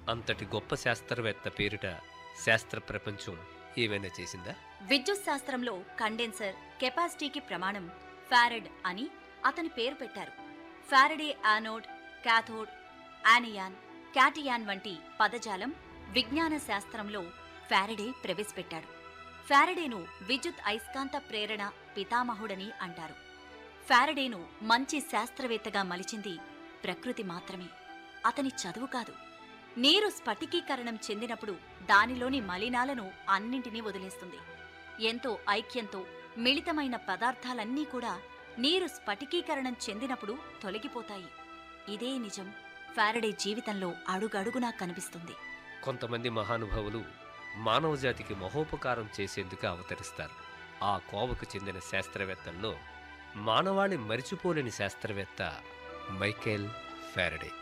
అంతటి గొప్ప శాస్త్రవేత్త పేరిట శాస్త్ర ప్రపంచం ఏమైనా చేసిందా విద్యుత్ శాస్త్రంలో కండెన్సర్ కెపాసిటీకి ప్రమాణం ఫారెడ్ అని అతని పేరు పెట్టారు Faraday anode cathode anion cation వంటి పదజాలం విజ్ఞాన శాస్త్రంలో ఫారడే ప్రవేశపెట్టాడు ఫారడేను విద్యుత్ అయస్కాంత ప్రేరణ పితామహుడని అంటారు ఫారడేను మంచి శాస్త్రవేత్తగా మలిచింది ప్రకృతి మాత్రమే అతని చదువు కాదు నీరు స్ఫటికీకరణం చెందినప్పుడు దానిలోని మలినాలను అన్నింటినీ వదిలేస్తుంది ఎంతో ఐక్యంతో మిళితమైన పదార్థాలన్నీ కూడా నీరు స్ఫటికీకరణం చెందినప్పుడు తొలగిపోతాయి ఇదే నిజం ఫారడే జీవితంలో అడుగడుగునా కనిపిస్తుంది కొంతమంది మహానుభావులు మానవజాతికి మహోపకారం చేసేందుకు అవతరిస్తారు ఆ కోవకు చెందిన శాస్త్రవేత్తల్లో మానవాళి మరిచిపోలేని శాస్త్రవేత్త మైకేల్ ఫారడే